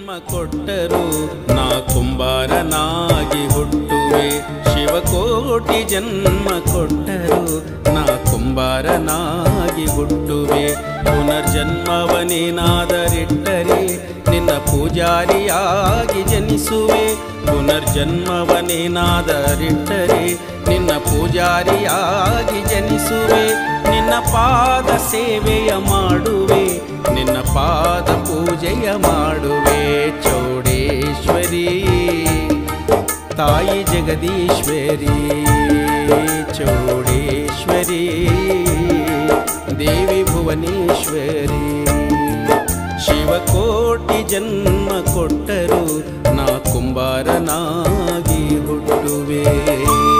ಜನ್ಮ ಕೊಟ್ಟರು ನಾ ಕುಂಬಾರನಾಗಿ ಹುಟ್ಟುವೆ ಶಿವಕೋಟಿ ಜನ್ಮ ಕೊಟ್ಟರು ನಾ ಕುಂಬಾರನಾಗಿ ಹುಟ್ಟುವೆ ಪುನರ್ಜನ್ಮವನೇನಾದರಿಟ್ಟರೆ ನಿನ್ನ ಪೂಜಾರಿಯಾಗಿ ಜನಿಸುವೆ ಪುನರ್ಜನ್ಮವನೇನಾದರಿಟ್ಟರೆ ನಿನ್ನ ಪೂಜಾರಿಯಾಗಿ ಜನಿಸುವೆ ನಿನ್ನ ಪಾದ ಸೇವೆಯ ಮಾಡುವೆ ನಿನ್ನ ಪಾದ ಪೂಜೆಯ ಮಾಡುವೆ ಚೌಡೇಶ್ವರಿ ತಾಯಿ ಜಗದೀಶ್ವರಿ ಚೌಡೇಶ್ವರಿ ದೇವಿ ಭುವನೇಶ್ವರಿ ಶಿವಕೋಟಿ ಜನ್ಮ ಕೊಟ್ಟರು ನಾ ಕುಂಬಾರನಾಗಿ ಹುಟ್ಟುವೆ